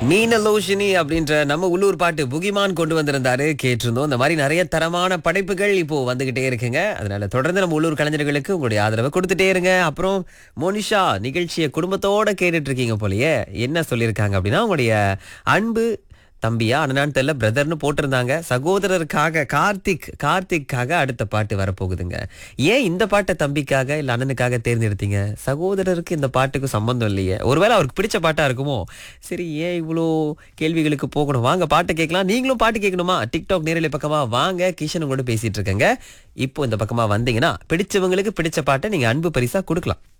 மீனலோஷினி அப்படின்ற நம்ம உள்ளூர் பாட்டு புகிமான் கொண்டு வந்திருந்தாரு கேட்டிருந்தோம் இந்த மாதிரி நிறைய தரமான படைப்புகள் இப்போ வந்துகிட்டே இருக்குங்க அதனால தொடர்ந்து நம்ம உள்ளூர் கலைஞர்களுக்கு உங்களுடைய ஆதரவை கொடுத்துட்டே இருங்க அப்புறம் மோனிஷா நிகழ்ச்சியை குடும்பத்தோட கேட்டுட்டு இருக்கீங்க போலயே என்ன சொல்லியிருக்காங்க அப்படின்னா உங்களுடைய அன்பு தம்பியா அண்ணனான்னு தெரியல பிரதர்னு போட்டிருந்தாங்க சகோதரருக்காக கார்த்திக் கார்த்திக்காக அடுத்த பாட்டு வரப்போகுதுங்க ஏன் இந்த பாட்டை தம்பிக்காக இல்ல அண்ணனுக்காக தேர்ந்தெடுத்தீங்க சகோதரருக்கு இந்த பாட்டுக்கு சம்பந்தம் இல்லையே ஒருவேளை அவருக்கு பிடிச்ச பாட்டா இருக்குமோ சரி ஏன் இவ்வளோ கேள்விகளுக்கு போகணும் வாங்க பாட்டு கேட்கலாம் நீங்களும் பாட்டு கேட்கணுமா டிக்டாக் நேரலை பக்கமா வாங்க கிஷன் கூட பேசிட்டு இருக்கேங்க இப்போ இந்த பக்கமா வந்தீங்கன்னா பிடிச்சவங்களுக்கு பிடிச்ச பாட்டை நீங்க அன்பு பரிசா கொடுக்கலாம்